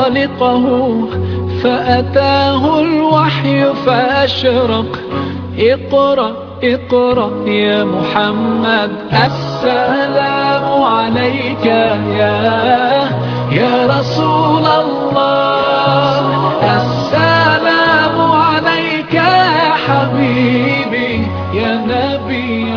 خالقه فأتاه الوحي فأشرق اقرأ اقرأ يا محمد السلام عليك يا يا رسول الله السلام عليك يا حبيبي يا نبي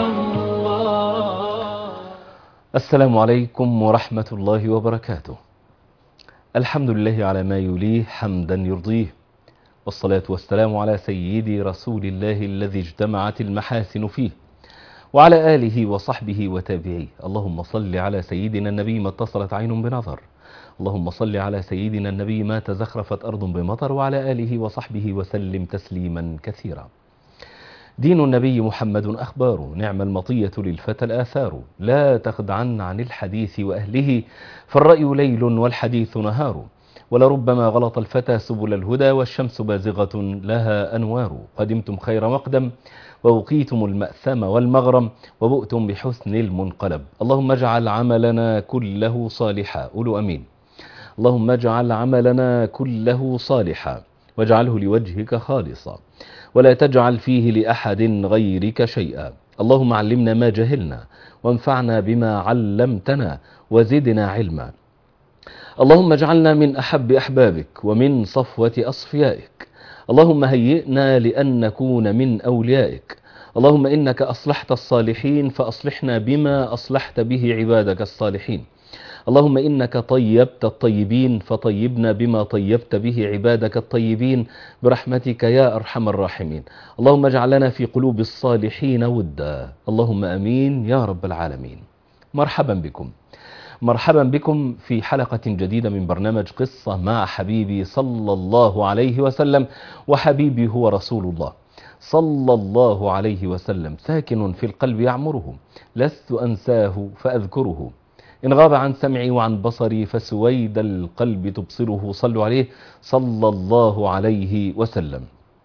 الله السلام عليكم ورحمة الله وبركاته الحمد لله على ما يليه حمدا يرضيه والصلاة والسلام على سيدي رسول الله الذي اجتمعت المحاسن فيه وعلى آله وصحبه وتابعيه اللهم صل على سيدنا النبي ما اتصلت عين بنظر اللهم صل على سيدنا النبي ما تزخرفت أرض بمطر وعلى آله وصحبه وسلم تسليما كثيرا دين النبي محمد أخبار نعم المطية للفتى الآثار لا تخدعن عن الحديث وأهله فالرأي ليل والحديث نهار ولربما غلط الفتى سبل الهدى والشمس بازغة لها أنوار قدمتم خير مقدم ووقيتم المأثم والمغرم وبؤتم بحسن المنقلب اللهم اجعل عملنا كله صالحا قولوا أمين اللهم اجعل عملنا كله صالحا واجعله لوجهك خالصا ولا تجعل فيه لأحد غيرك شيئا اللهم علمنا ما جهلنا وانفعنا بما علمتنا وزدنا علما اللهم اجعلنا من أحب أحبابك ومن صفوة أصفيائك اللهم هيئنا لأن نكون من أوليائك اللهم إنك أصلحت الصالحين فأصلحنا بما أصلحت به عبادك الصالحين اللهم إنك طيبت الطيبين فطيبنا بما طيبت به عبادك الطيبين برحمتك يا أرحم الراحمين اللهم اجعلنا في قلوب الصالحين ودا اللهم أمين يا رب العالمين مرحبا بكم مرحبا بكم في حلقة جديدة من برنامج قصة مع حبيبي صلى الله عليه وسلم وحبيبي هو رسول الله صلى الله عليه وسلم ساكن في القلب يعمره لست أنساه فأذكره إن غاب عن سمعي وعن بصري فسويد القلب تبصره صلوا عليه صلى الله عليه وسلم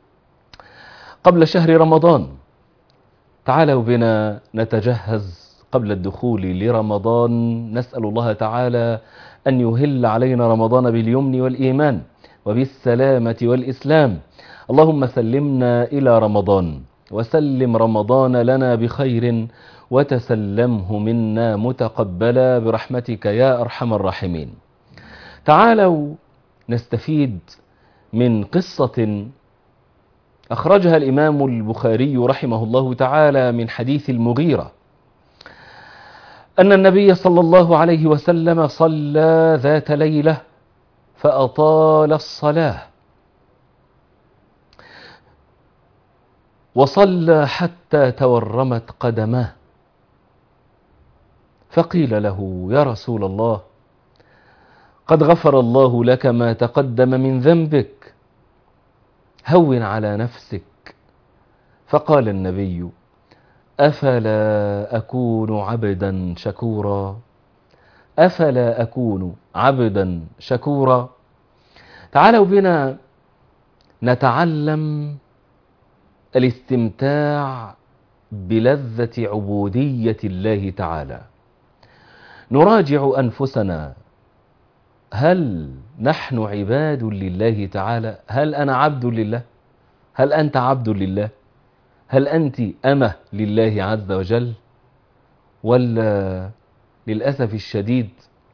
قبل شهر رمضان تعالوا بنا نتجهز قبل الدخول لرمضان نسأل الله تعالى أن يهل علينا رمضان باليمن والإيمان وبالسلامة والإسلام اللهم سلمنا إلى رمضان وسلم رمضان لنا بخير وتسلمه منا متقبلا برحمتك يا أرحم الراحمين تعالوا نستفيد من قصة أخرجها الإمام البخاري رحمه الله تعالى من حديث المغيرة أن النبي صلى الله عليه وسلم صلى ذات ليلة فأطال الصلاة وصلى حتى تورمت قدماه فقيل له يا رسول الله قد غفر الله لك ما تقدم من ذنبك هون على نفسك فقال النبي أفلا أكون عبدا شكورا أفلا أكون عبدا شكورا تعالوا بنا نتعلم الاستمتاع بلذة عبودية الله تعالى نراجع أنفسنا هل نحن عباد لله تعالى هل أنا عبد لله هل أنت عبد لله هل أنت أمة لله عز وجل ولا للأسف الشديد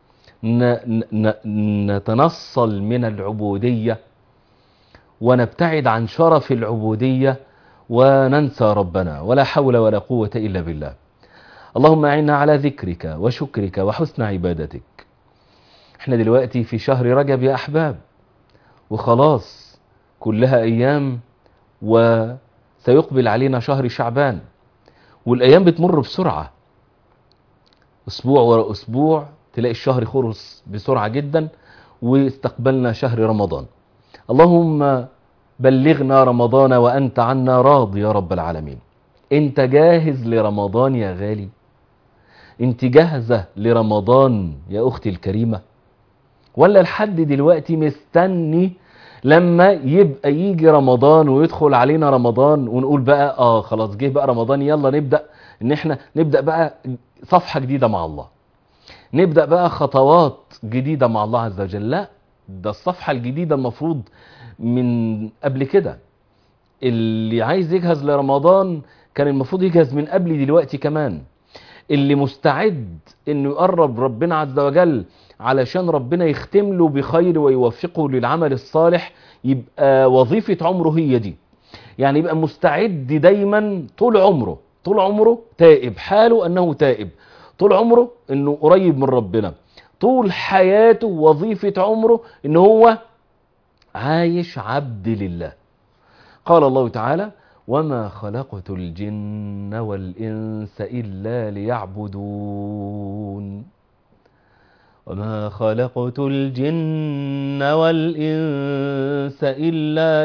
نتنصل من العبودية ونبتعد عن شرف العبودية وننسى ربنا ولا حول ولا قوة إلا بالله اللهم أعنا على ذكرك وشكرك وحسن عبادتك احنا دلوقتي في شهر رجب يا أحباب وخلاص كلها أيام وسيقبل علينا شهر شعبان والأيام بتمر بسرعة أسبوع ورا أسبوع تلاقي الشهر خلص بسرعة جدا واستقبلنا شهر رمضان اللهم بلغنا رمضان وأنت عنا راض يا رب العالمين انت جاهز لرمضان يا غالي انت جاهزة لرمضان يا أختي الكريمة ولا لحد دلوقتي مستني لما يبقى يجي رمضان ويدخل علينا رمضان ونقول بقى اه خلاص جه بقى رمضان يلا نبدأ ان احنا نبدأ بقى صفحة جديدة مع الله نبدأ بقى خطوات جديدة مع الله عز وجل لا ده الصفحة الجديدة المفروض من قبل كده اللي عايز يجهز لرمضان كان المفروض يجهز من قبل دلوقتي كمان اللي مستعد انه يقرب ربنا عز وجل علشان ربنا يختم له بخير ويوفقه للعمل الصالح يبقى وظيفة عمره هي دي يعني يبقى مستعد دايما طول عمره طول عمره تائب حاله انه تائب طول عمره انه قريب من ربنا طول حياته وظيفة عمره ان هو عايش عبد لله قال الله تعالى وما خلقت الجن والإنس إلا ليعبدون وما خلقت الجن والإنس إلا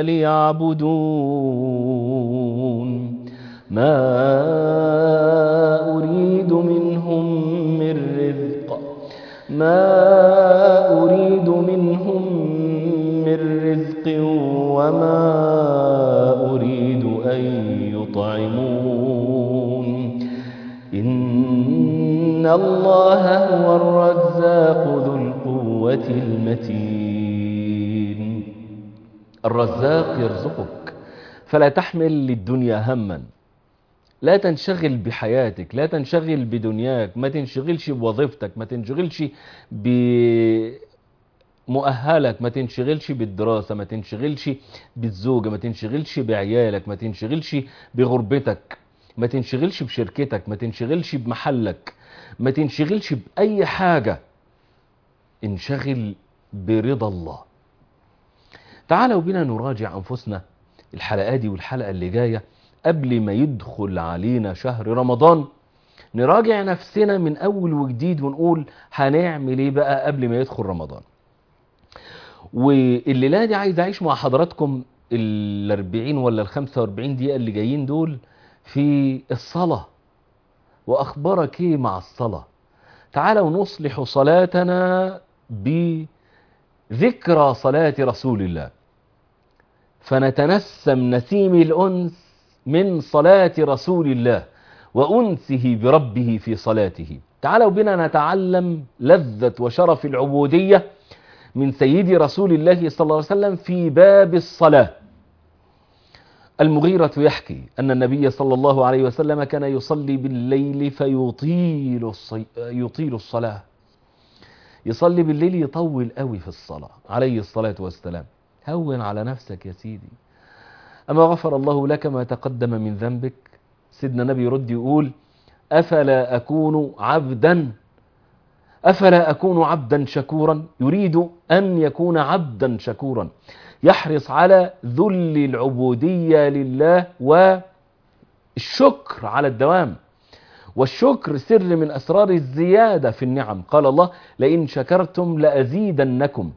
ليعبدون ما أريد منهم من رزق ما أريد منهم من رزق وما أريد أن يطعمون إن الله هو الرزاق ذو القوة المتين الرزاق يرزقك فلا تحمل للدنيا هما لا تنشغل بحياتك لا تنشغل بدنياك ما تنشغلش بوظيفتك ما تنشغلش بمؤهلك ما تنشغلش بالدراسة ما تنشغلش بالزوجة ما تنشغلش بعيالك ما تنشغلش بغربتك ما تنشغلش بشركتك ما تنشغلش بمحلك ما تنشغلش بأي حاجة انشغل برضا الله تعالوا بنا نراجع أنفسنا الحلقة دي والحلقة اللي جاية قبل ما يدخل علينا شهر رمضان نراجع نفسنا من أول وجديد ونقول هنعمل ايه بقى قبل ما يدخل رمضان والليلة دي عايز أعيش مع حضراتكم الأربعين ولا الخمسة واربعين دقيقة اللي جايين دول في الصلاة وأخبارك ايه مع الصلاة تعالوا نصلح صلاتنا بذكرى صلاة رسول الله فنتنسم نسيم الأنس من صلاة رسول الله وأنسه بربه في صلاته تعالوا بنا نتعلم لذة وشرف العبودية من سيد رسول الله صلى الله عليه وسلم في باب الصلاة المغيرة يحكي أن النبي صلى الله عليه وسلم كان يصلي بالليل فيطيل الصي... يطيل الصلاة يصلي بالليل يطول قوي في الصلاة عليه الصلاة والسلام هون على نفسك يا سيدي أما غفر الله لك ما تقدم من ذنبك سيدنا النبي يرد يقول أفلا أكون عبدا أفلا أكون عبدا شكورا يريد أن يكون عبدا شكورا يحرص على ذل العبودية لله والشكر على الدوام والشكر سر من أسرار الزيادة في النعم قال الله لئن شكرتم لأزيدنكم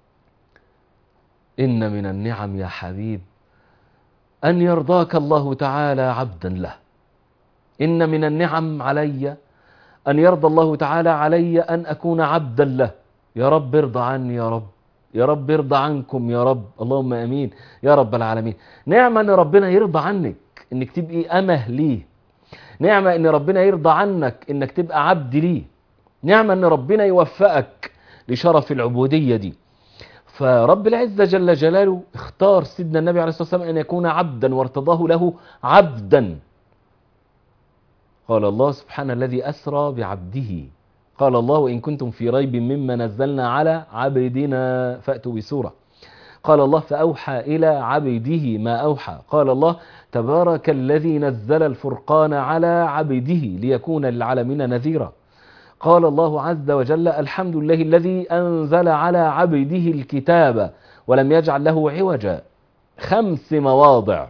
إن من النعم يا حبيب أن يرضاك الله تعالى عبدا له إن من النعم علي أن يرضى الله تعالى علي أن أكون عبدا له يا رب ارضى عني يا رب يا رب ارضى عنكم يا رب اللهم امين يا رب العالمين نعمة ان ربنا يرضى عنك انك تبقي امه ليه نعمة ان ربنا يرضى عنك انك تبقى عبد ليه نعمة ان ربنا يوفقك لشرف العبودية دي فرب العزة جل جلاله اختار سيدنا النبي عليه الصلاة والسلام ان يكون عبدا وارتضاه له عبدا قال الله سبحانه الذي أسرى بعبده قال الله وإن كنتم في ريب مما نزلنا على عبدنا فأتوا بسورة قال الله فأوحى إلى عبده ما أوحى قال الله تبارك الذي نزل الفرقان على عبده ليكون للعالمين نذيرا قال الله عز وجل الحمد لله الذي أنزل على عبده الكتاب ولم يجعل له عوجا خمس مواضع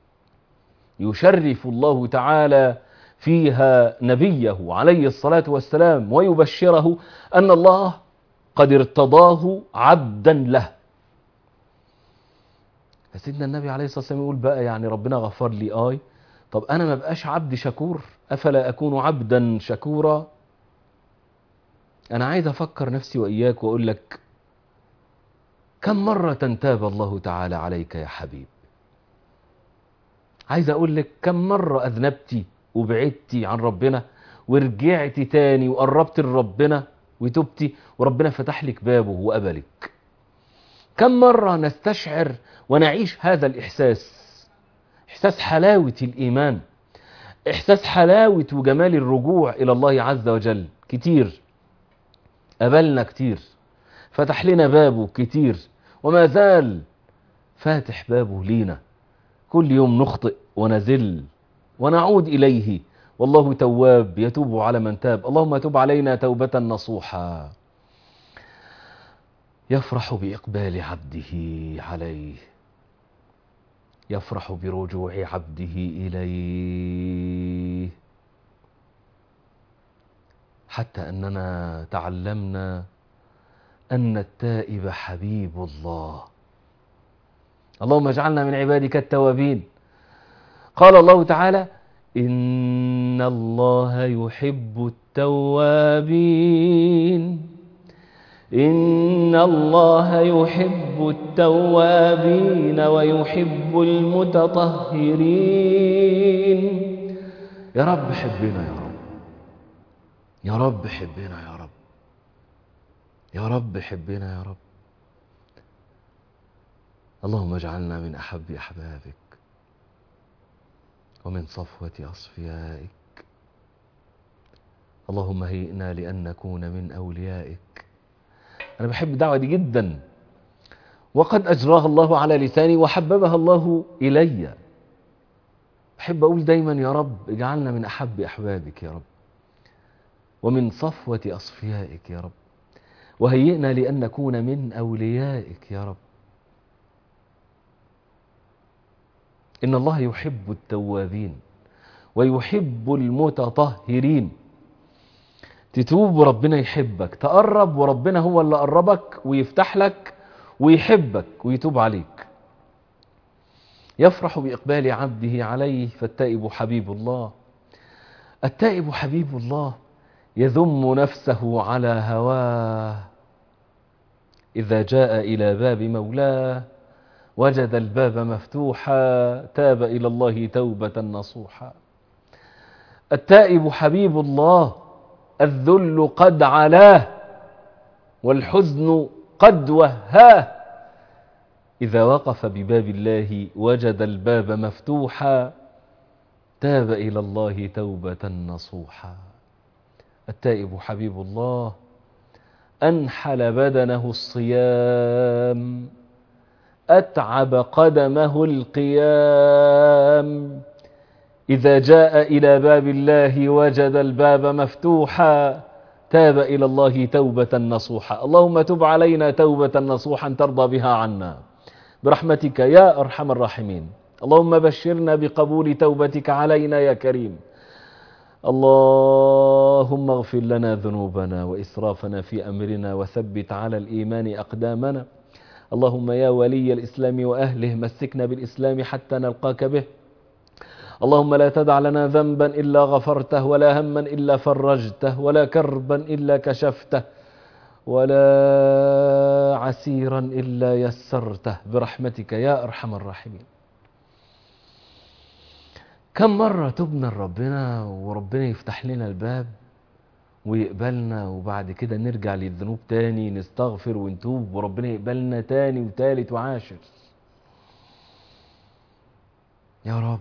يشرف الله تعالى فيها نبيه عليه الصلاة والسلام ويبشره أن الله قد ارتضاه عبدا له فسيدنا النبي عليه الصلاة والسلام يقول بقى يعني ربنا غفر لي آي طب أنا ما بقاش عبد شكور أفلا أكون عبدا شكورا أنا عايز أفكر نفسي وإياك وأقول لك كم مرة تاب الله تعالى عليك يا حبيب عايز أقول لك كم مرة أذنبتي وبعدتي عن ربنا ورجعتي تاني وقربت لربنا وتبتي وربنا فتح لك بابه وقبلك كم مرة نستشعر ونعيش هذا الإحساس إحساس حلاوة الإيمان إحساس حلاوة وجمال الرجوع إلى الله عز وجل كتير قبلنا كتير فتح لنا بابه كتير وما زال فاتح بابه لينا كل يوم نخطئ ونزل ونعود إليه والله تواب يتوب على من تاب اللهم تب علينا توبة نصوحا يفرح بإقبال عبده عليه يفرح برجوع عبده إليه حتى أننا تعلمنا أن التائب حبيب الله اللهم اجعلنا من عبادك التوابين قال الله تعالى إن الله يحب التوابين إن الله يحب التوابين ويحب المتطهرين يا رب حبنا يا رب يا رب حبنا يا رب يا رب حبنا يا رب اللهم اجعلنا من أحب أحبابك ومن صفوة أصفيائك اللهم هيئنا لأن نكون من أوليائك أنا بحب الدعوة دي جدا وقد أجراها الله على لساني وحببها الله إلي بحب أقول دايما يا رب اجعلنا من أحب أحبابك يا رب ومن صفوة أصفيائك يا رب وهيئنا لأن نكون من أوليائك يا رب إن الله يحب التوابين ويحب المتطهرين تتوب وربنا يحبك تقرب وربنا هو اللي قربك ويفتح لك ويحبك ويتوب عليك يفرح بإقبال عبده عليه فالتائب حبيب الله التائب حبيب الله يذم نفسه على هواه إذا جاء إلى باب مولاه وجد الباب مفتوحا تاب إلى الله توبة نصوحا التائب حبيب الله الذل قد علاه والحزن قد وهاه إذا وقف بباب الله وجد الباب مفتوحا تاب إلى الله توبة نصوحا التائب حبيب الله أنحل بدنه الصيام أتعب قدمه القيام إذا جاء إلى باب الله وجد الباب مفتوحا تاب إلى الله توبة نصوحا اللهم تب علينا توبة نصوحا ترضى بها عنا برحمتك يا أرحم الراحمين اللهم بشرنا بقبول توبتك علينا يا كريم اللهم اغفر لنا ذنوبنا وإسرافنا في أمرنا وثبت على الإيمان أقدامنا اللهم يا ولي الإسلام وأهله مسكنا بالإسلام حتى نلقاك به اللهم لا تدع لنا ذنبا إلا غفرته ولا هما إلا فرجته ولا كربا إلا كشفته ولا عسيرا إلا يسرته برحمتك يا أرحم الراحمين كم مرة تبنا لربنا وربنا يفتح لنا الباب ويقبلنا وبعد كده نرجع للذنوب تاني نستغفر ونتوب وربنا يقبلنا تاني وتالت وعاشر يا رب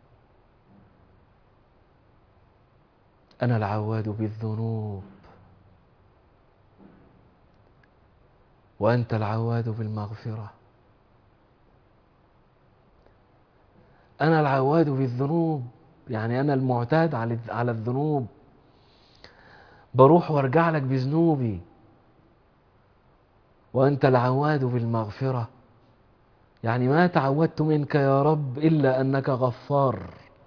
أنا العواد بالذنوب وأنت العواد بالمغفرة أنا العواد بالذنوب يعني أنا المعتاد على على الذنوب بروح وارجع لك بذنوبي وأنت العواد بالمغفرة يعني ما تعودت منك يا رب إلا أنك غفار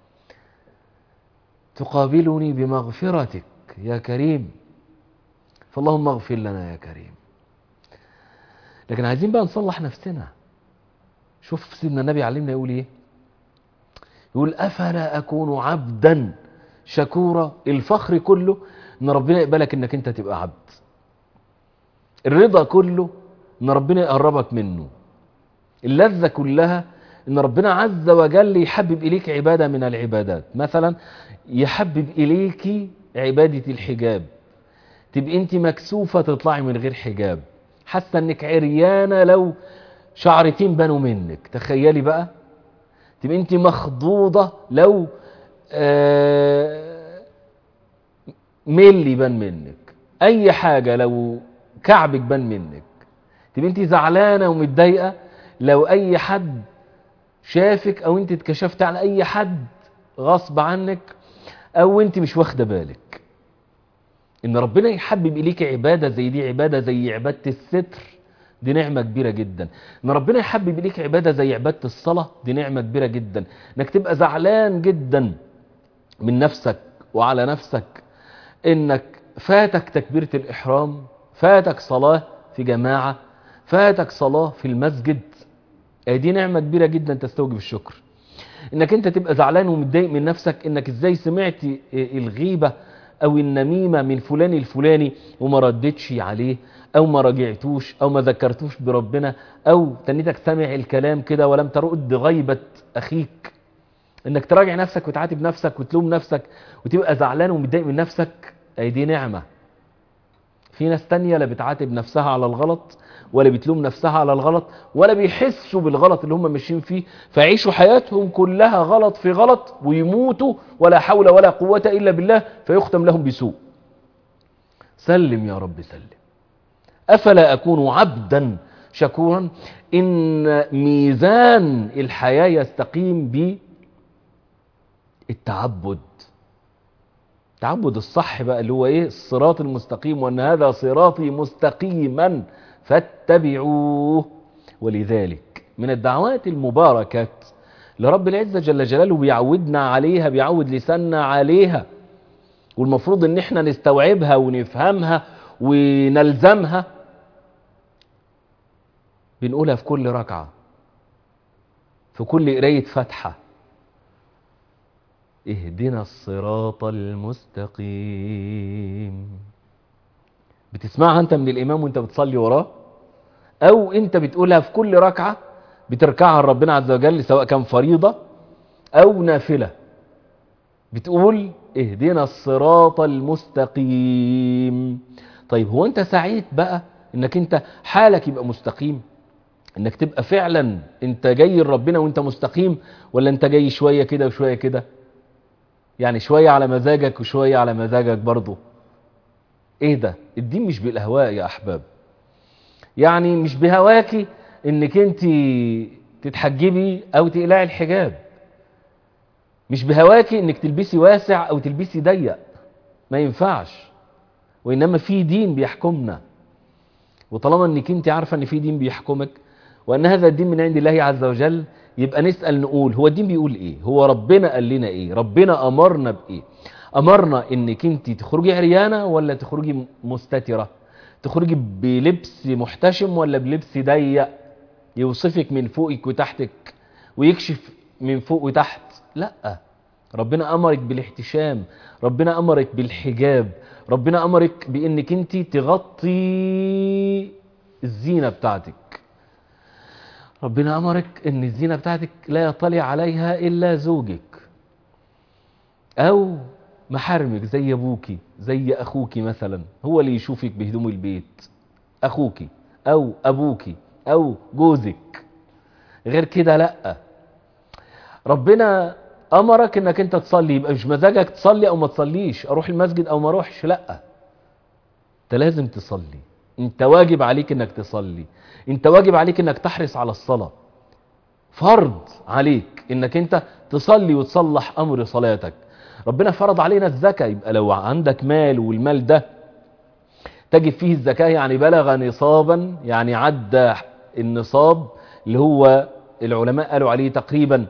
تقابلني بمغفرتك يا كريم فاللهم اغفر لنا يا كريم لكن عايزين بقى نصلح نفسنا شوف سيدنا النبي علمنا يقول ايه يقول افلا اكون عبدا شكورا الفخر كله ان ربنا يقبلك انك انت تبقى عبد الرضا كله ان ربنا يقربك منه اللذة كلها ان ربنا عز وجل يحبب اليك عبادة من العبادات مثلا يحبب اليك عبادة الحجاب تبقى انت مكسوفة تطلعي من غير حجاب حاسة انك عريانة لو شعرتين بانوا منك تخيلي بقى تبقى انت مخضوضة لو آه، ملي بان منك اي حاجة لو كعبك بان منك تبقى انت زعلانة ومتضايقة لو اي حد شافك او انت اتكشفت عن اي حد غصب عنك او انت مش واخده بالك ان ربنا يحبب اليك عباده زي دي عباده زي عباده الستر دي نعمه كبيره جدا ان ربنا يحبب اليك عباده زي عباده الصلاه دي نعمه كبيره جدا انك تبقى زعلان جدا من نفسك وعلى نفسك انك فاتك تكبيره الاحرام فاتك صلاه في جماعه فاتك صلاه في المسجد آه دي نعمه كبيره جدا تستوجب الشكر انك انت تبقى زعلان ومتضايق من نفسك انك ازاي سمعت الغيبة او النميمة من فلان الفلاني وما ردتش عليه او ما راجعتوش او ما ذكرتوش بربنا او تنيتك سامع الكلام كده ولم ترد غيبة اخيك انك تراجع نفسك وتعاتب نفسك وتلوم نفسك وتبقى زعلان ومتضايق من نفسك اي دي نعمة في ناس تانية لا بتعاتب نفسها على الغلط ولا بتلوم نفسها على الغلط ولا بيحسوا بالغلط اللي هم ماشيين فيه فيعيشوا حياتهم كلها غلط في غلط ويموتوا ولا حول ولا قوة إلا بالله فيختم لهم بسوء سلم يا رب سلم أفلا أكون عبدا شكورا إن ميزان الحياة يستقيم بالتعبد التعبد الصح بقى اللي هو ايه الصراط المستقيم وان هذا صراطي مستقيما فاتبعوه ولذلك من الدعوات المباركات لرب العزة جل جلاله بيعودنا عليها بيعود لساننا عليها والمفروض ان احنا نستوعبها ونفهمها ونلزمها بنقولها في كل ركعة في كل قراية فاتحة اهدنا الصراط المستقيم بتسمعها انت من الامام وانت بتصلي وراه او انت بتقولها في كل ركعة بتركعها لربنا عز وجل سواء كان فريضة او نافلة بتقول اهدنا الصراط المستقيم طيب هو انت سعيد بقى انك انت حالك يبقى مستقيم انك تبقى فعلا انت جاي لربنا وانت مستقيم ولا انت جاي شوية كده وشوية كده يعني شوية على مزاجك وشوية على مزاجك برضه ايه ده الدين مش بالاهواء يا احباب يعني مش بهواكي انك انت تتحجبي او تقلعي الحجاب مش بهواكي انك تلبسي واسع او تلبسي ضيق ما ينفعش وانما في دين بيحكمنا وطالما انك انت عارفه ان في دين بيحكمك وان هذا الدين من عند الله عز وجل يبقى نسال نقول هو الدين بيقول ايه هو ربنا قال لنا ايه ربنا امرنا بايه امرنا انك انت تخرجي عريانه ولا تخرجي مستتره تخرجي بلبس محتشم ولا بلبس ضيق يوصفك من فوقك وتحتك ويكشف من فوق وتحت لا ربنا امرك بالاحتشام ربنا امرك بالحجاب ربنا امرك بانك انت تغطي الزينه بتاعتك ربنا امرك ان الزينه بتاعتك لا يطلع عليها الا زوجك او محارمك زي ابوكي زي اخوكي مثلا هو اللي يشوفك بهدوم البيت اخوكي او ابوكي او جوزك غير كده لا ربنا امرك انك انت تصلي يبقى مش مزاجك تصلي او ما تصليش اروح المسجد او ما اروحش لا انت لازم تصلي انت واجب عليك انك تصلي انت واجب عليك انك تحرص على الصلاة فرض عليك انك انت تصلي وتصلح امر صلاتك ربنا فرض علينا الزكاة يبقى لو عندك مال والمال ده تجد فيه الزكاة يعني بلغ نصابا يعني عدى النصاب اللي هو العلماء قالوا عليه تقريبا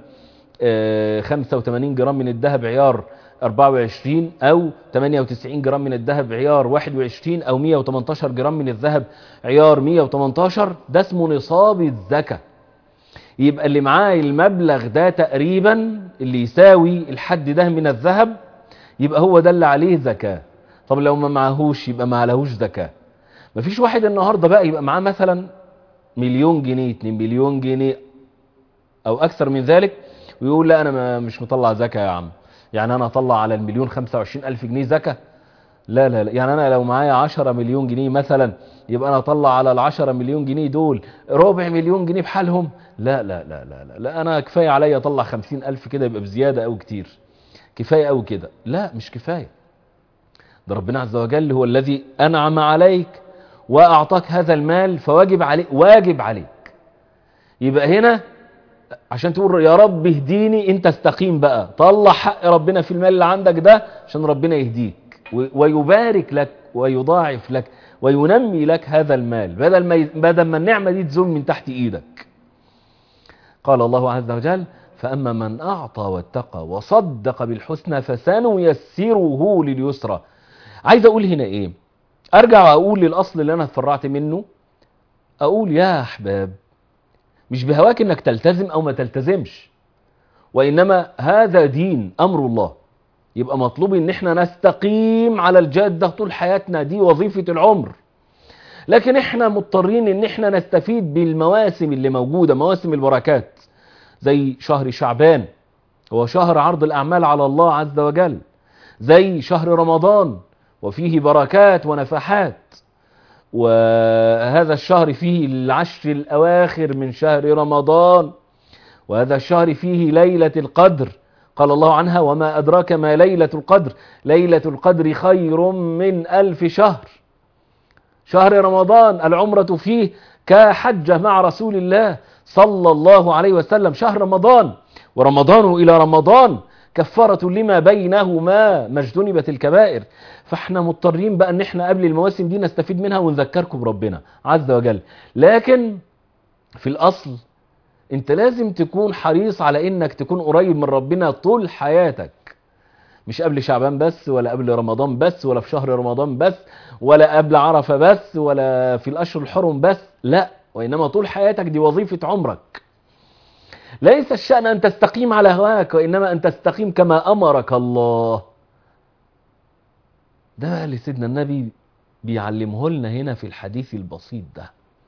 85 جرام من الذهب عيار 24 او 98 جرام من الذهب عيار 21 او 118 جرام من الذهب عيار 118 ده اسمه نصاب الزكاة يبقى اللي معاه المبلغ ده تقريبا اللي يساوي الحد ده من الذهب يبقى هو ده اللي عليه زكاة طب لو ما معهوش يبقى ما عليهوش زكاة مفيش واحد النهاردة بقى يبقى معاه مثلا مليون جنيه 2 مليون جنيه او اكثر من ذلك ويقول لا انا مش مطلع زكاة يا عم يعني انا اطلع على المليون 25 الف جنيه زكاة لا لا لا يعني انا لو معايا 10 مليون جنيه مثلا يبقى انا اطلع على ال 10 مليون جنيه دول ربع مليون جنيه بحالهم لا لا لا لا لا, لا انا كفايه عليا اطلع 50 الف كده يبقى بزياده او كتير كفايه او كده لا مش كفايه ده ربنا عز وجل هو الذي انعم عليك واعطاك هذا المال فواجب عليك واجب عليك يبقى هنا عشان تقول يا رب اهديني انت استقيم بقى طلع حق ربنا في المال اللي عندك ده عشان ربنا يهديك ويبارك لك ويضاعف لك وينمي لك هذا المال بدل ما بدل ما النعمه دي تزول من تحت ايدك قال الله عز وجل فاما من اعطى واتقى وصدق بالحسنى فسنيسره لليسرى عايز اقول هنا ايه ارجع واقول للاصل اللي انا اتفرعت منه اقول يا احباب مش بهواك انك تلتزم او ما تلتزمش وانما هذا دين امر الله يبقى مطلوب ان احنا نستقيم على الجاده طول حياتنا دي وظيفه العمر لكن احنا مضطرين ان احنا نستفيد بالمواسم اللي موجوده مواسم البركات زي شهر شعبان هو شهر عرض الاعمال على الله عز وجل زي شهر رمضان وفيه بركات ونفحات وهذا الشهر فيه العشر الأواخر من شهر رمضان وهذا الشهر فيه ليلة القدر قال الله عنها وما أدراك ما ليلة القدر ليلة القدر خير من ألف شهر شهر رمضان العمرة فيه كحجة مع رسول الله صلى الله عليه وسلم شهر رمضان ورمضان إلى رمضان كفارة لما بينهما ما اجتنبت الكبائر فاحنا مضطرين بقى ان احنا قبل المواسم دي نستفيد منها ونذكركم بربنا عز وجل لكن في الاصل انت لازم تكون حريص على انك تكون قريب من ربنا طول حياتك مش قبل شعبان بس ولا قبل رمضان بس ولا في شهر رمضان بس ولا قبل عرفة بس ولا في الاشهر الحرم بس لا وانما طول حياتك دي وظيفة عمرك ليس الشأن أن تستقيم على هواك وإنما أن تستقيم كما أمرك الله ده بقى اللي سيدنا النبي بيعلمه لنا هنا في الحديث البسيط ده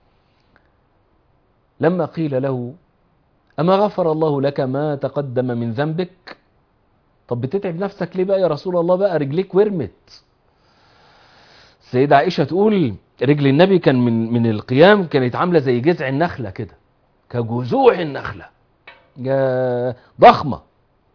لما قيل له أما غفر الله لك ما تقدم من ذنبك طب بتتعب نفسك ليه بقى يا رسول الله بقى رجليك ورمت السيدة عائشة تقول رجل النبي كان من من القيام كانت عاملة زي جذع النخلة كده كجذوع النخله ضخمة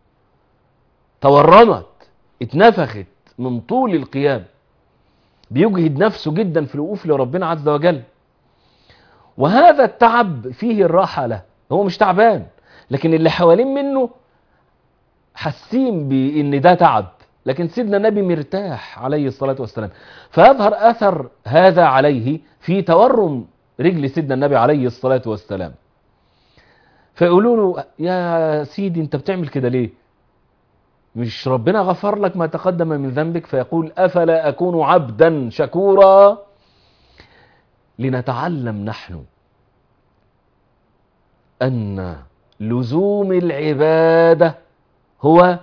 تورمت اتنفخت من طول القيام بيجهد نفسه جدا في الوقوف لربنا عز وجل وهذا التعب فيه الراحة له هو مش تعبان لكن اللي حوالين منه حاسين بان ده تعب لكن سيدنا النبي مرتاح عليه الصلاة والسلام فيظهر أثر هذا عليه في تورم رجل سيدنا النبي عليه الصلاة والسلام فيقولوا له يا سيدي انت بتعمل كده ليه مش ربنا غفر لك ما تقدم من ذنبك فيقول افلا اكون عبدا شكورا لنتعلم نحن ان لزوم العباده هو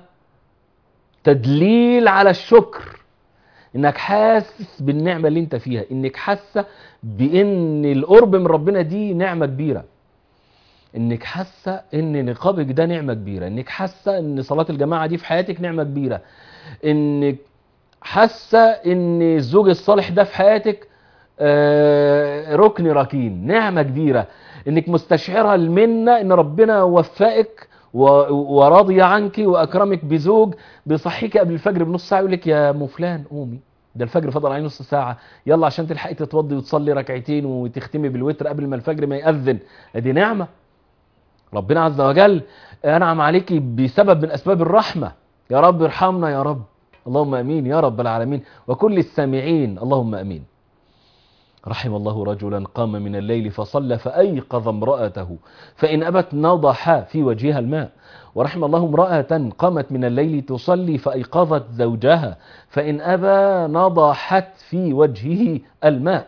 تدليل على الشكر انك حاسس بالنعمه اللي انت فيها انك حاسه بان القرب من ربنا دي نعمه كبيره انك حاسه ان نقابك ده نعمه كبيره انك حاسه ان صلاه الجماعه دي في حياتك نعمه كبيره انك حاسه ان الزوج الصالح ده في حياتك آه ركن ركين نعمه كبيره انك مستشعره المنه ان ربنا وفقك ورضي عنك واكرمك بزوج بيصحيك قبل الفجر بنص ساعه يقول لك يا ام فلان قومي ده الفجر فضل عليه نص ساعة يلا عشان تلحقي تتوضي وتصلي ركعتين وتختمي بالوتر قبل ما الفجر ما يأذن دي نعمة ربنا عز وجل أنعم عليك بسبب من أسباب الرحمة يا رب ارحمنا يا رب اللهم أمين يا رب العالمين وكل السامعين اللهم أمين رحم الله رجلا قام من الليل فصلى فأيقظ امرأته فإن أبت نضح في وجهها الماء ورحم الله امرأة قامت من الليل تصلي فأيقظت زوجها فإن أبى نضحت في وجهه الماء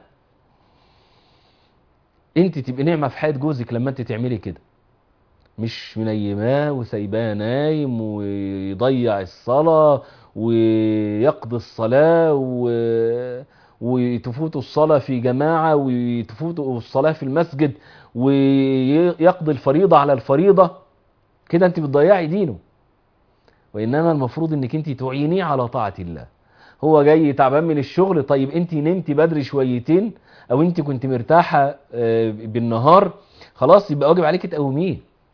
انت تبقي نعمة في حياة جوزك لما انت تعملي كده مش منيماه وسايباه نايم ويضيع الصلاة ويقضي الصلاة و... وتفوتوا الصلاة في جماعة وتفوتوا الصلاة في المسجد ويقضي الفريضة على الفريضة كده انت بتضيعي دينه وإنما المفروض انك انت تعينيه على طاعة الله هو جاي تعبان من الشغل طيب انت نمتي بدري شويتين او انت كنت مرتاحة آه، بالنهار خلاص يبقى واجب عليك تقوميه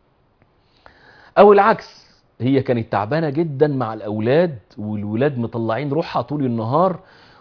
او العكس هي كانت تعبانة جدا مع الاولاد والولاد مطلعين روحها طول النهار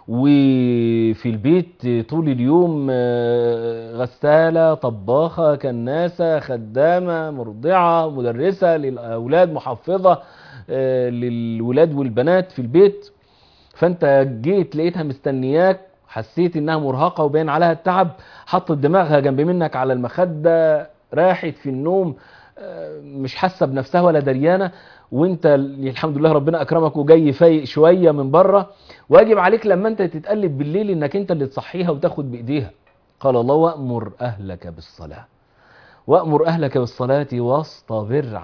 وفي البيت طول اليوم آه، غسالة طباخة كناسة خدامة مرضعة مدرسة للأولاد محفظة آه، للولاد والبنات في البيت فانت جيت لقيتها مستنياك حسيت انها مرهقة وباين عليها التعب حطت دماغها جنب منك على المخدة راحت في النوم آه، مش حاسة بنفسها ولا دريانة وانت الحمد لله ربنا اكرمك وجاي فايق شوية من بره واجب عليك لما انت تتقلب بالليل انك انت اللي تصحيها وتاخد بايديها قال الله وامر اهلك بالصلاة وامر اهلك بالصلاة واصطبر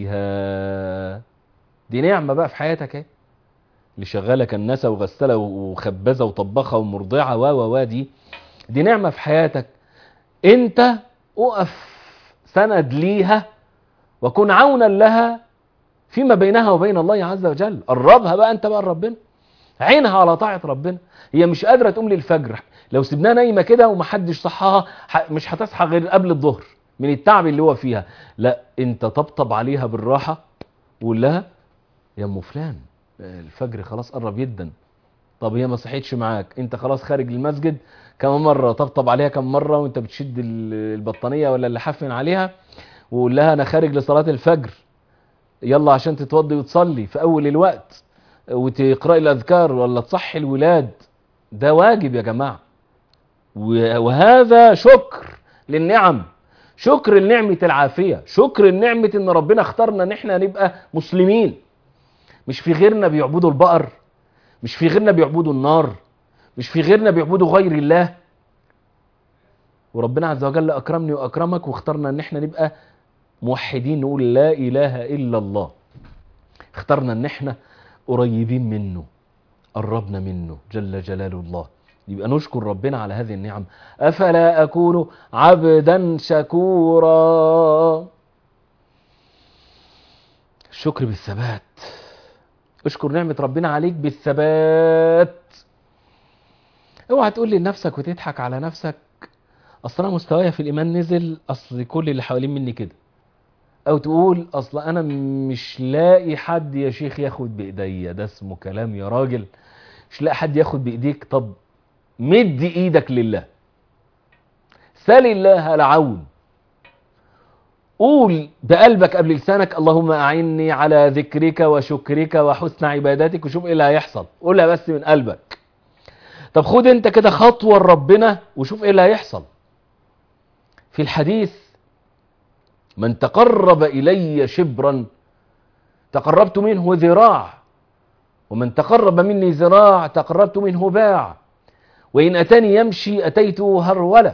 عليها دي نعمة بقى في حياتك اهي اللي شغالة كناسة وغسالة وخبازة وطباخة ومرضعة و و و دي دي نعمة في حياتك انت اقف سند ليها وكن عونا لها فيما بينها وبين الله عز وجل قربها بقى انت بقى لربنا عينها على طاعة ربنا هي مش قادرة تقوم للفجر لو سيبناها نايمة كده ومحدش صحاها ح- مش هتصحى غير قبل الظهر من التعب اللي هو فيها لا انت طبطب عليها بالراحة وقول لها يا ام فلان الفجر خلاص قرب جدا طب هي ما صحيتش معاك انت خلاص خارج المسجد كم مرة طبطب عليها كم مرة وانت بتشد ال- البطانية ولا اللي حافن عليها وقول لها انا خارج لصلاة الفجر يلا عشان تتوضي وتصلي في اول الوقت وتقرأي الاذكار ولا تصحي الولاد ده واجب يا جماعة و- وهذا شكر للنعم شكر لنعمة العافية شكر لنعمة ان ربنا اختارنا ان احنا نبقى مسلمين مش في غيرنا بيعبدوا البقر مش في غيرنا بيعبدوا النار مش في غيرنا بيعبدوا غير الله وربنا عز وجل اكرمني واكرمك واختارنا ان احنا نبقى موحدين نقول لا اله الا الله اخترنا ان احنا قريبين منه قربنا منه جل جلال الله يبقى نشكر ربنا على هذه النعم افلا اكون عبدا شكورا الشكر بالثبات اشكر نعمة ربنا عليك بالثبات اوعى تقول لنفسك وتضحك على نفسك اصل انا مستوايا في الايمان نزل اصل كل اللي حوالين مني كده او تقول اصل انا مش لاقي حد يا شيخ ياخد بايديا ده اسمه كلام يا راجل مش لاقي حد ياخد بايديك طب مد ايدك لله سل الله العون قول بقلبك قبل لسانك اللهم أعني على ذكرك وشكرك وحسن عبادتك وشوف ايه اللي هيحصل قولها بس من قلبك طب خد انت كده خطوة لربنا وشوف ايه اللي هيحصل في الحديث من تقرب إلي شبرا تقربت منه ذراع ومن تقرب مني ذراع تقربت منه باع وإن أتاني يمشي أتيته هرولة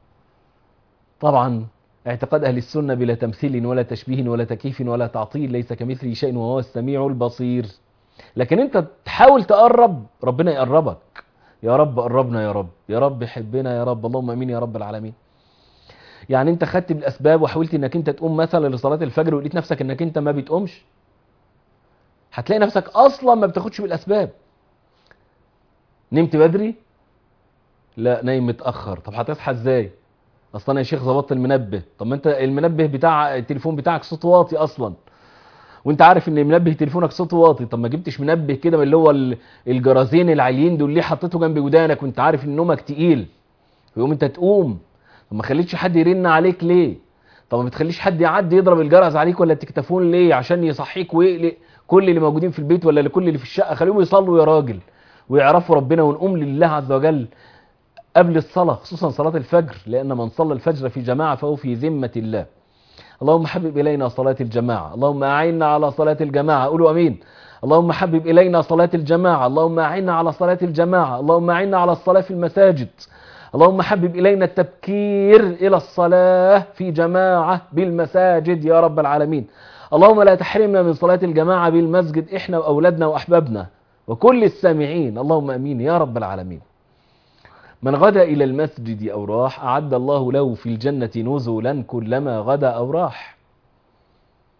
طبعا اعتقاد أهل السنة بلا تمثيل ولا تشبيه ولا تكييف ولا تعطيل ليس كمثله شيء وهو السميع البصير لكن انت تحاول تقرب ربنا يقربك يا رب قربنا يا رب يا رب حبنا يا رب اللهم امين يا رب العالمين يعني انت خدت بالاسباب وحاولت انك انت تقوم مثلا لصلاة الفجر ولقيت نفسك انك انت ما بتقومش هتلاقي نفسك اصلا ما بتاخدش بالاسباب نمت بدري لا نايم متاخر طب هتصحى ازاي اصلا انا يا شيخ ظبطت المنبه طب ما انت المنبه بتاع التليفون بتاعك صوت واطي اصلا وانت عارف ان منبه تليفونك صوته واطي طب ما جبتش منبه كده من اللي هو ال- الجرازين العاليين دول ليه حطيته جنب ودانك وانت عارف ان نومك تقيل يقوم انت تقوم طب ما خليتش حد يرن عليك ليه طب ما بتخليش حد يعدي يضرب الجرس عليك ولا التكتفون ليه عشان يصحيك ويقلق كل اللي موجودين في البيت ولا لكل اللي في الشقه خليهم يصلوا يا راجل ويعرفوا ربنا ونقوم لله عز وجل قبل الصلاة خصوصا صلاة الفجر لأن من صلى الفجر في جماعة فهو في ذمة الله اللهم حبب إلينا صلاة الجماعة اللهم أعنا على صلاة الجماعة قولوا أمين اللهم حبب إلينا صلاة الجماعة اللهم أعنا على صلاة الجماعة اللهم أعنا على الصلاة في المساجد اللهم حبب إلينا التبكير إلى الصلاة في جماعة بالمساجد يا رب العالمين اللهم لا تحرمنا من صلاة الجماعة بالمسجد إحنا وأولادنا وأحبابنا وكل السامعين اللهم أمين يا رب العالمين من غدا إلى المسجد أو راح أعد الله له في الجنة نزلا كلما غدا أو راح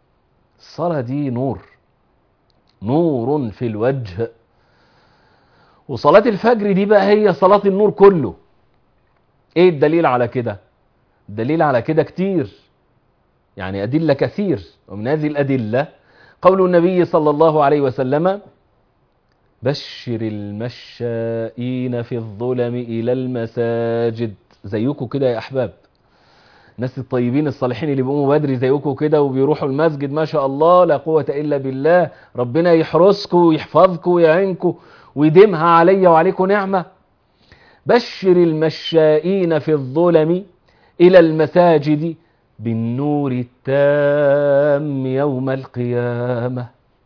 الصلاة دي نور نور في الوجه وصلاة الفجر دي بقى هي صلاة النور كله ايه الدليل على كده الدليل على كده كتير يعني أدلة كثير ومن هذه الأدلة قول النبي صلى الله عليه وسلم بشر المشائين في الظلم إلى المساجد زيكم كده يا أحباب الناس الطيبين الصالحين اللي بيقوموا بدري زيكم كده وبيروحوا المسجد ما شاء الله لا قوة إلا بالله ربنا يحرسكم ويحفظكم ويعينكم ويديمها عليا وعليكم نعمة بشر المشائين في الظلم إلى المساجد بالنور التام يوم القيامة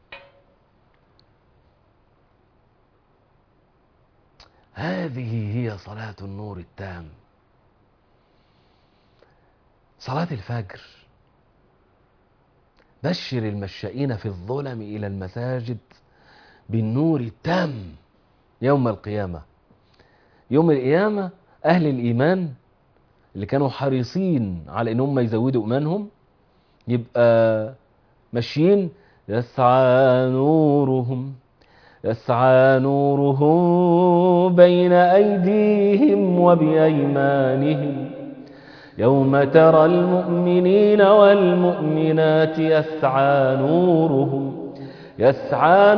هذه هي صلاة النور التام صلاة الفجر بشر المشائين في الظلم إلى المساجد بالنور التام يوم القيامة يوم القيامة أهل الإيمان اللي كانوا حريصين على ان هم يزودوا ايمانهم يبقى ماشيين يسعى نورهم يسعى نورهم بين ايديهم وبايمانهم يوم ترى المؤمنين والمؤمنات يسعى نورهم يسعى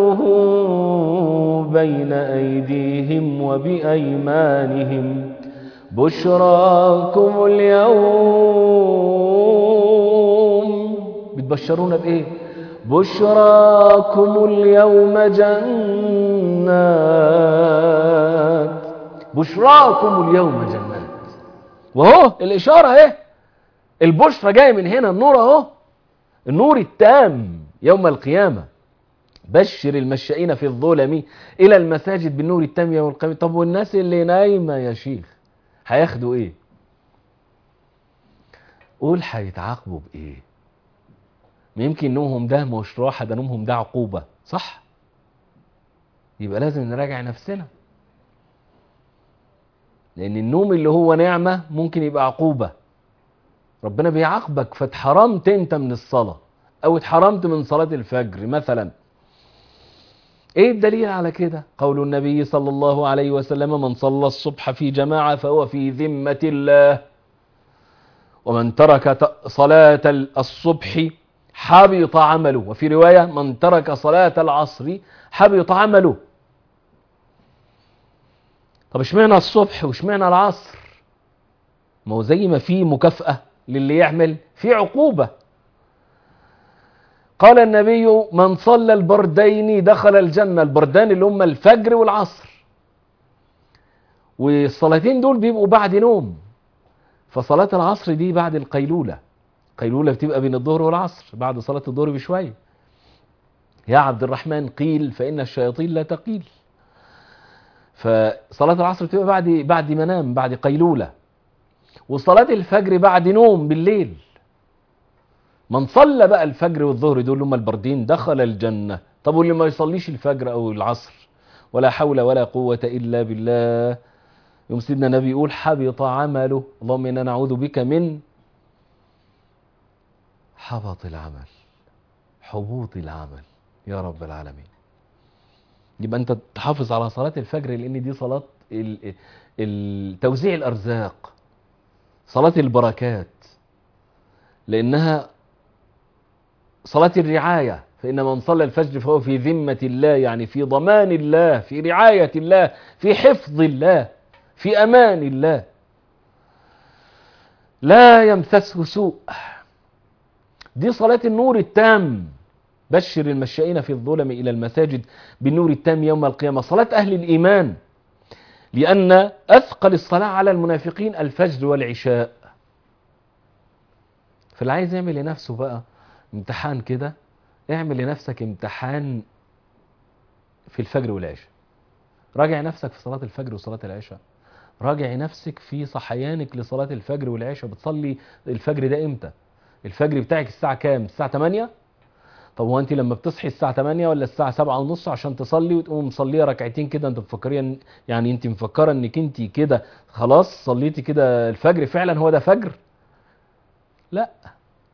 نورهم بين ايديهم وبايمانهم بشراكم اليوم بتبشرونا بايه بشراكم اليوم جنات بشراكم اليوم جنات وهو الاشاره اهي البشرى جايه من هنا النور اهو النور التام يوم القيامه بشر المشائين في الظلم الى المساجد بالنور التام يوم القيامه طب والناس اللي نايمه يا شيخ هياخدوا ايه قول هيتعاقبوا بايه ما يمكن نومهم ده مش راحه ده نومهم ده عقوبه صح يبقى لازم نراجع نفسنا لان النوم اللي هو نعمه ممكن يبقى عقوبه ربنا بيعاقبك فاتحرمت انت من الصلاه او اتحرمت من صلاه الفجر مثلا ايه الدليل على كده قول النبي صلى الله عليه وسلم من صلى الصبح في جماعة فهو في ذمة الله ومن ترك صلاة الصبح حبط عمله وفي رواية من ترك صلاة العصر حبط عمله طب اشمعنى الصبح واشمعنى العصر ما هو زي ما في مكافأة للي يعمل في عقوبة قال النبي من صلى البردين دخل الجنة البردان اللي هم الفجر والعصر والصلاتين دول بيبقوا بعد نوم فصلاة العصر دي بعد القيلولة قيلولة بتبقى بين الظهر والعصر بعد صلاة الظهر بشوية يا عبد الرحمن قيل فإن الشياطين لا تقيل فصلاة العصر بتبقى بعد بعد منام بعد قيلولة وصلاة الفجر بعد نوم بالليل من صلى بقى الفجر والظهر دول هم البردين دخل الجنة طب واللي ما يصليش الفجر أو العصر ولا حول ولا قوة إلا بالله يوم سيدنا النبي يقول حبط عمله اللهم إنا نعوذ بك من حبط العمل حبوط العمل يا رب العالمين يبقى أنت تحافظ على صلاة الفجر لأن دي صلاة توزيع الأرزاق صلاة البركات لأنها صلاة الرعاية فإن من صلى الفجر فهو في ذمة الله يعني في ضمان الله في رعاية الله في حفظ الله في أمان الله لا يمسسه سوء دي صلاة النور التام بشر المشائين في الظلم إلى المساجد بالنور التام يوم القيامة صلاة أهل الإيمان لأن أثقل الصلاة على المنافقين الفجر والعشاء فاللي عايز يعمل لنفسه بقى امتحان كده اعمل لنفسك امتحان في الفجر والعشاء راجع نفسك في صلاة الفجر وصلاة العشاء راجع نفسك في صحيانك لصلاة الفجر والعشاء بتصلي الفجر ده امتى الفجر بتاعك الساعة كام الساعة 8 طب هو انت لما بتصحي الساعة 8 ولا الساعة 7 ونص عشان تصلي وتقوم مصليه ركعتين كده انت مفكرين يعني انت مفكره انك انت كده خلاص صليتي كده الفجر فعلا هو ده فجر لا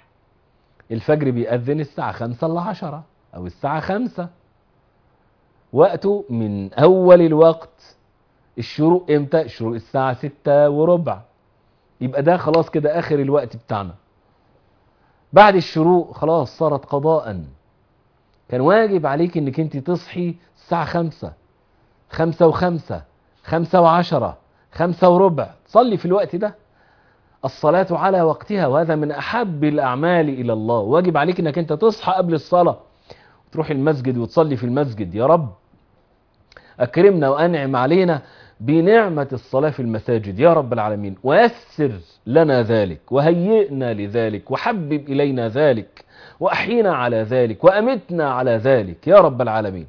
الفجر بيأذن الساعة 5 إلا 10 أو الساعة 5 وقته من أول الوقت الشروق امتى الشروق الساعة ستة وربع يبقى ده خلاص كده آخر الوقت بتاعنا بعد الشروق خلاص صارت قضاء كان واجب عليك انك انت تصحي الساعة خمسة خمسة وخمسة خمسة وعشرة خمسة وربع تصلي في الوقت ده الصلاة على وقتها وهذا من أحب الأعمال إلى الله واجب عليك انك انت تصحى قبل الصلاة تروح المسجد وتصلي في المسجد يا رب أكرمنا وأنعم علينا بنعمة الصلاة في المساجد يا رب العالمين ويسر لنا ذلك وهيئنا لذلك وحبب إلينا ذلك وأحينا على ذلك وأمتنا على ذلك يا رب العالمين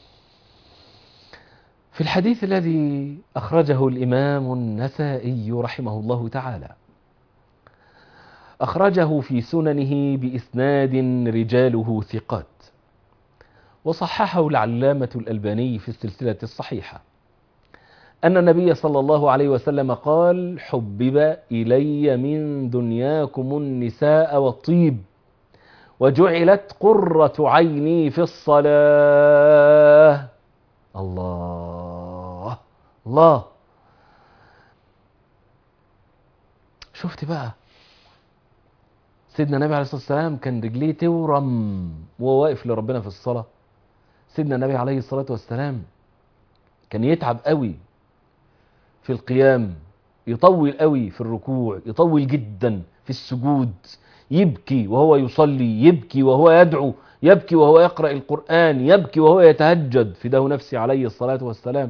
في الحديث الذي أخرجه الإمام النسائي رحمه الله تعالى أخرجه في سننه بإسناد رجاله ثقات وصححه العلامة الألباني في السلسلة الصحيحة أن النبي صلى الله عليه وسلم قال حبب إلي من دنياكم النساء والطيب وجعلت قرة عيني في الصلاة الله الله شفت بقى سيدنا النبي عليه الصلاة والسلام كان رجليه تورم وهو واقف لربنا في الصلاة سيدنا النبي عليه الصلاة والسلام كان يتعب قوي في القيام يطول قوي في الركوع يطول جدا في السجود يبكي وهو يصلي يبكي وهو يدعو يبكي وهو يقرأ القرآن يبكي وهو يتهجد فداه نفسي عليه الصلاة والسلام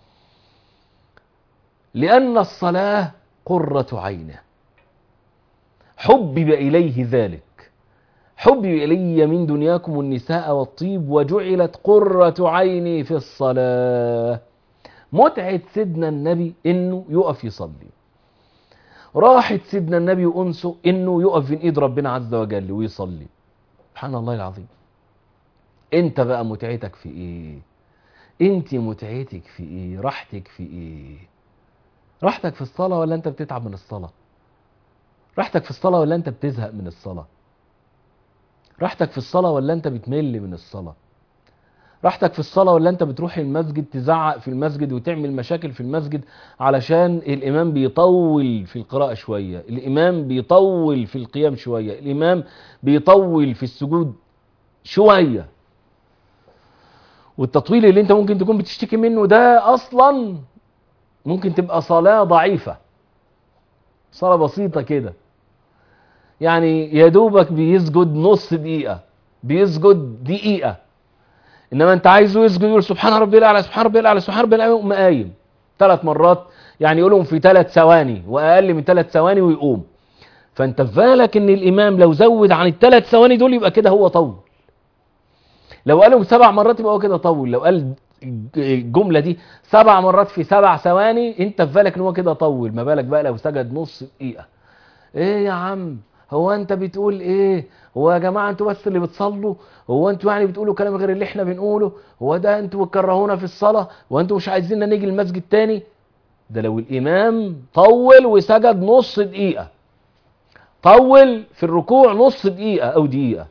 لأن الصلاة قرة عينه حبب إليه ذلك حبب إلي من دنياكم النساء والطيب وجعلت قرة عيني في الصلاة متعة سيدنا النبي إنه يقف يصلي راحت سيدنا النبي وأنسه إنه يقف بين إيد ربنا عز وجل ويصلي سبحان الله العظيم انت بقى متعتك في ايه انت متعتك في ايه راحتك في ايه راحتك في الصلاة ولا انت بتتعب من الصلاة راحتك في الصلاة ولا انت بتزهق من الصلاة راحتك في الصلاة ولا انت بتمل من الصلاة راحتك في الصلاة ولا انت بتروح المسجد تزعق في المسجد وتعمل مشاكل في المسجد علشان الامام بيطول في القراءة شوية الامام بيطول في القيام شوية الامام بيطول في السجود شوية والتطويل اللي انت ممكن تكون بتشتكي منه ده اصلا ممكن تبقى صلاة ضعيفة صلاة بسيطة كده يعني يا دوبك بيسجد نص دقيقة بيسجد دقيقة انما انت عايزه يسجد يقول سبحان ربي الاعلى سبحان ربي الاعلى سبحان ربي الاعلى يقوم قايم ثلاث مرات يعني يقولهم في ثلاث ثواني واقل من ثلاث ثواني ويقوم فانت في بالك ان الامام لو زود عن الثلاث ثواني دول يبقى كده هو طول لو قالهم سبع مرات يبقى هو كده طول لو قال الجمله دي سبع مرات في سبع ثواني انت في بالك ان هو كده طول ما بالك بقى لو سجد نص دقيقه ايه يا عم هو انت بتقول ايه هو يا جماعه انتوا بس اللي بتصلوا هو انتوا يعني بتقولوا كلام غير اللي احنا بنقوله هو ده انتوا بتكرهونا في الصلاه وانتوا مش عايزيننا نيجي المسجد تاني ده لو الامام طول وسجد نص دقيقه طول في الركوع نص دقيقه او دقيقه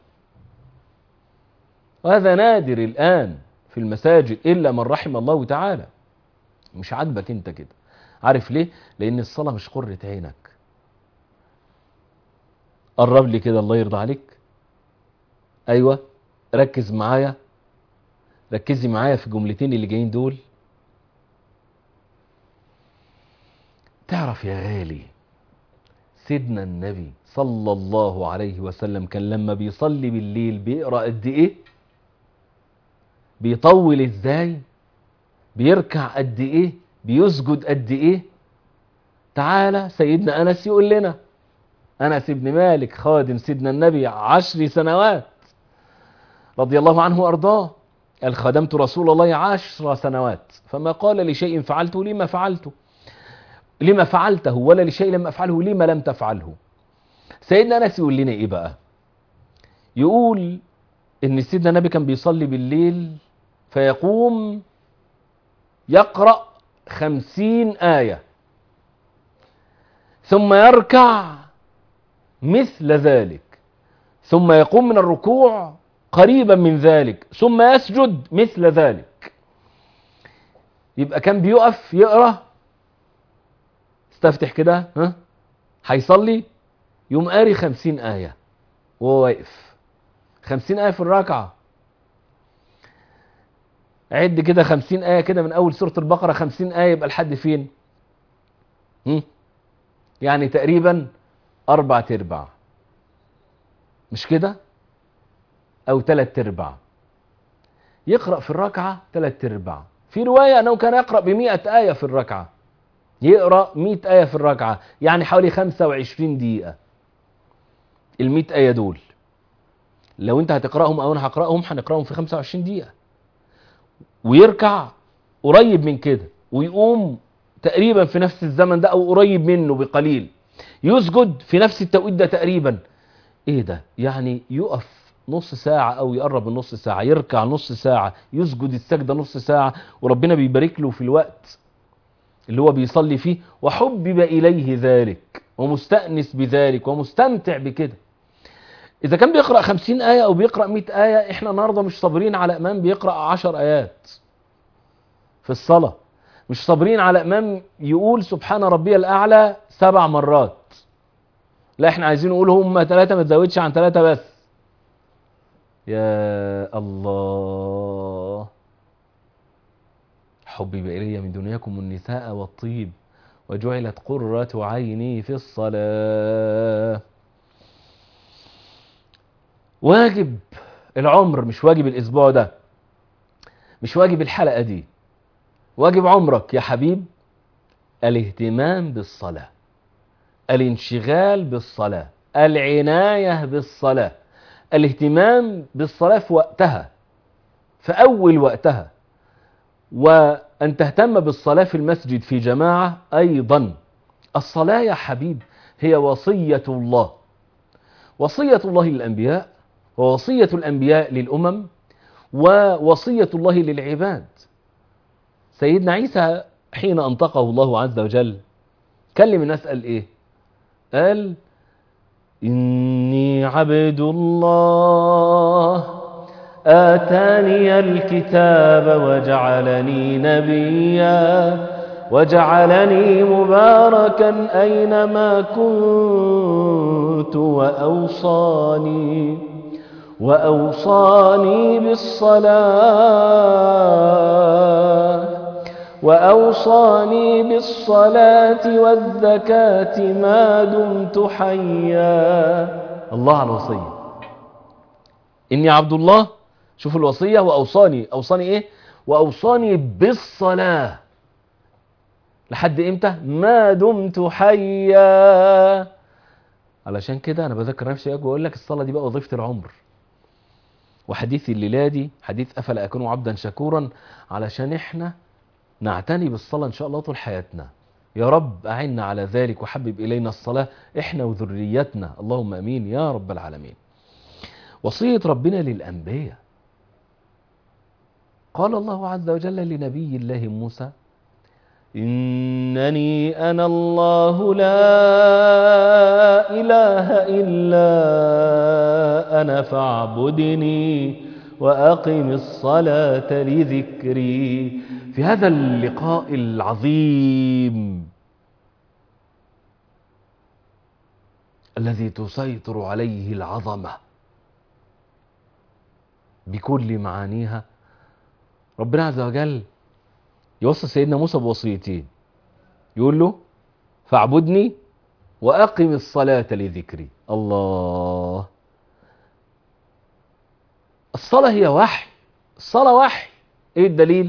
وهذا نادر الان في المساجد الا من رحم الله تعالى مش عاجبك انت كده عارف ليه لان الصلاه مش قره عينك قرب لي كده الله يرضى عليك ايوه ركز معايا ركزي معايا في الجملتين اللي جايين دول تعرف يا غالي سيدنا النبي صلى الله عليه وسلم كان لما بيصلي بالليل بيقرا قد ايه بيطول ازاي بيركع قد ايه بيسجد قد ايه تعالى سيدنا انس يقول لنا أنس بن مالك خادم سيدنا النبي عشر سنوات رضي الله عنه وأرضاه قال خدمت رسول الله عشر سنوات فما قال لشيء فعلته لما فعلته لما فعلته ولا لشيء لم أفعله لما لم تفعله سيدنا أنس يقول لنا إيه بقى يقول إن سيدنا النبي كان بيصلي بالليل فيقوم يقرأ خمسين آية ثم يركع مثل ذلك ثم يقوم من الركوع قريبا من ذلك ثم يسجد مثل ذلك يبقى كان بيقف يقرا استفتح كده ها هيصلي يقوم قاري خمسين آية وهو واقف خمسين آية في الركعة عد كده خمسين آية كده من أول سورة البقرة خمسين آية يبقى لحد فين هم؟ يعني تقريبا أربع تربع مش كده أو تلات تربع يقرأ في الركعة تلات تربع في رواية أنه كان يقرأ بمئة آية في الركعة يقرأ مئة آية في الركعة يعني حوالي خمسة وعشرين دقيقة المئة آية دول لو انت هتقرأهم او انا هقرأهم هنقرأهم في 25 دقيقة ويركع قريب من كده ويقوم تقريبا في نفس الزمن ده او قريب منه بقليل يسجد في نفس التوقيت ده تقريبا ايه ده يعني يقف نص ساعة او يقرب من نص ساعة يركع نص ساعة يسجد السجدة نص ساعة وربنا بيبارك له في الوقت اللي هو بيصلي فيه وحبب إليه ذلك ومستأنس بذلك ومستمتع بكده إذا كان بيقرأ خمسين آية أو بيقرأ مئة آية إحنا النهاردة مش صابرين على إمام بيقرأ عشر آيات في الصلاة مش صابرين على إمام يقول سبحان ربي الأعلى سبع مرات لا إحنا عايزين نقول هم ثلاثة ما تزودش عن ثلاثة بس يا الله حبب إلي من دنياكم النساء والطيب وجعلت قرة عيني في الصلاة واجب العمر مش واجب الأسبوع ده مش واجب الحلقة دي واجب عمرك يا حبيب الاهتمام بالصلاة الانشغال بالصلاة العناية بالصلاة الاهتمام بالصلاة في وقتها في أول وقتها وأن تهتم بالصلاة في المسجد في جماعة أيضا الصلاة يا حبيب هي وصية الله وصية الله للأنبياء ووصية الأنبياء للأمم ووصية الله للعباد سيدنا عيسى حين أنطقه الله عز وجل كلم الناس قال إيه قال إني عبد الله آتاني الكتاب وجعلني نبيا وجعلني مباركا أينما كنت وأوصاني وأوصاني بالصلاة وأوصاني بالصلاة والزكاة ما دمت حيا الله على الوصية إني عبد الله شوف الوصية وأوصاني أوصاني إيه وأوصاني بالصلاة لحد إمتى ما دمت حيا علشان كده أنا بذكر نفسي وأقول لك الصلاة دي بقى وظيفة العمر وحديث الليلة دي حديث أفلا أكون عبدا شكورا علشان إحنا نعتني بالصلاة إن شاء الله طول حياتنا يا رب أعنا على ذلك وحبب إلينا الصلاة إحنا وذريتنا اللهم أمين يا رب العالمين وصية ربنا للأنبياء قال الله عز وجل لنبي الله موسى إنني أنا الله لا إله إلا أنا فاعبدني وأقم الصلاة لذكري في هذا اللقاء العظيم الذي تسيطر عليه العظمة بكل معانيها ربنا عز وجل يوصي سيدنا موسى بوصيتين يقول له فاعبدني وأقم الصلاة لذكري الله الصلاة هي وحي الصلاة وحي ايه الدليل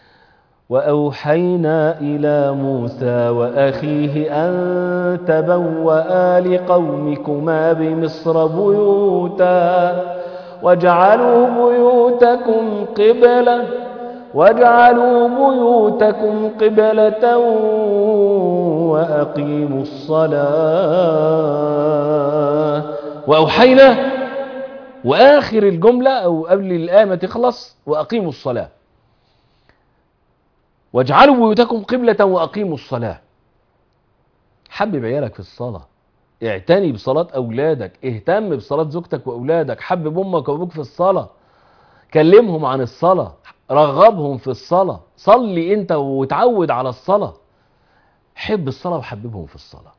وأوحينا إلى موسى وأخيه أن تبوأ لقومكما بمصر بيوتا واجعلوا بيوتكم قبلة واجعلوا بيوتكم قبلة وأقيموا الصلاة وأوحينا وآخر الجملة أو قبل الآية ما تخلص وأقيموا الصلاة واجعلوا بيوتكم قبلة وأقيموا الصلاة حبب عيالك في الصلاة اعتني بصلاة أولادك اهتم بصلاة زوجتك وأولادك حبب أمك وأبوك في الصلاة كلمهم عن الصلاة رغبهم في الصلاة صلي انت وتعود على الصلاة حب الصلاة وحببهم في الصلاة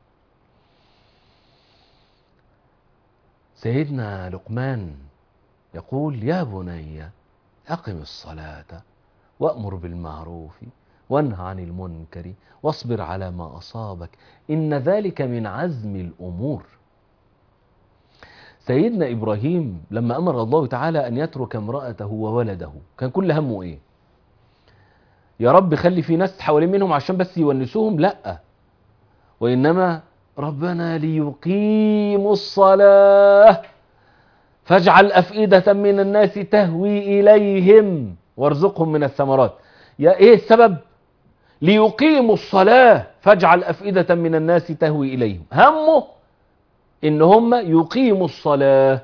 سيدنا لقمان يقول يا بني أقم الصلاة وأمر بالمعروف وانه عن المنكر واصبر على ما أصابك إن ذلك من عزم الأمور سيدنا إبراهيم لما أمر الله تعالى أن يترك امرأته وولده كان كل همه إيه يا رب خلي في ناس حوالين منهم عشان بس يونسوهم لا وإنما ربنا ليقيموا الصلاة فاجعل أفئدة من الناس تهوي إليهم وارزقهم من الثمرات يا إيه السبب ليقيموا الصلاة فاجعل أفئدة من الناس تهوي إليهم همه إن هم يقيموا الصلاة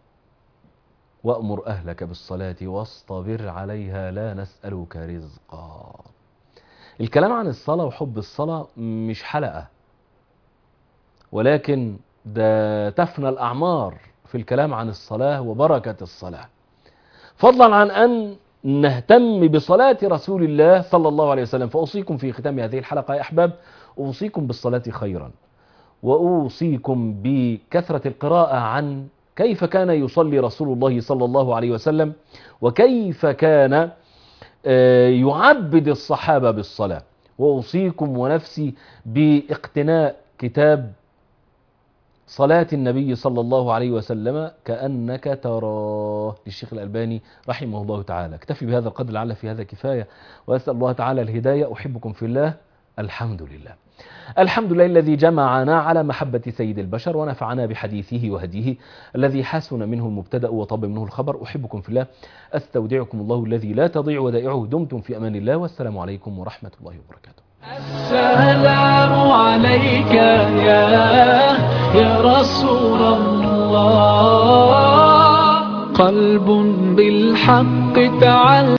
وأمر أهلك بالصلاة واصطبر عليها لا نسألك رزقا الكلام عن الصلاة وحب الصلاة مش حلقة ولكن ده تفنى الأعمار في الكلام عن الصلاة وبركة الصلاة فضلا عن أن نهتم بصلاة رسول الله صلى الله عليه وسلم فأوصيكم في ختام هذه الحلقة يا أحباب أوصيكم بالصلاة خيرا وأوصيكم بكثرة القراءة عن كيف كان يصلي رسول الله صلى الله عليه وسلم وكيف كان يعبد الصحابة بالصلاة وأوصيكم ونفسي باقتناء كتاب صلاة النبي صلى الله عليه وسلم كأنك تراه للشيخ الألباني رحمه الله تعالى اكتفي بهذا القدر لعل في هذا كفاية وأسأل الله تعالى الهداية أحبكم في الله الحمد لله الحمد لله الذي جمعنا على محبة سيد البشر ونفعنا بحديثه وهديه الذي حسن منه المبتدأ وطب منه الخبر أحبكم في الله أستودعكم الله الذي لا تضيع ودائعه دمتم في أمان الله والسلام عليكم ورحمة الله وبركاته السلام عليك يا يا رسول الله قلب بالحق تعلق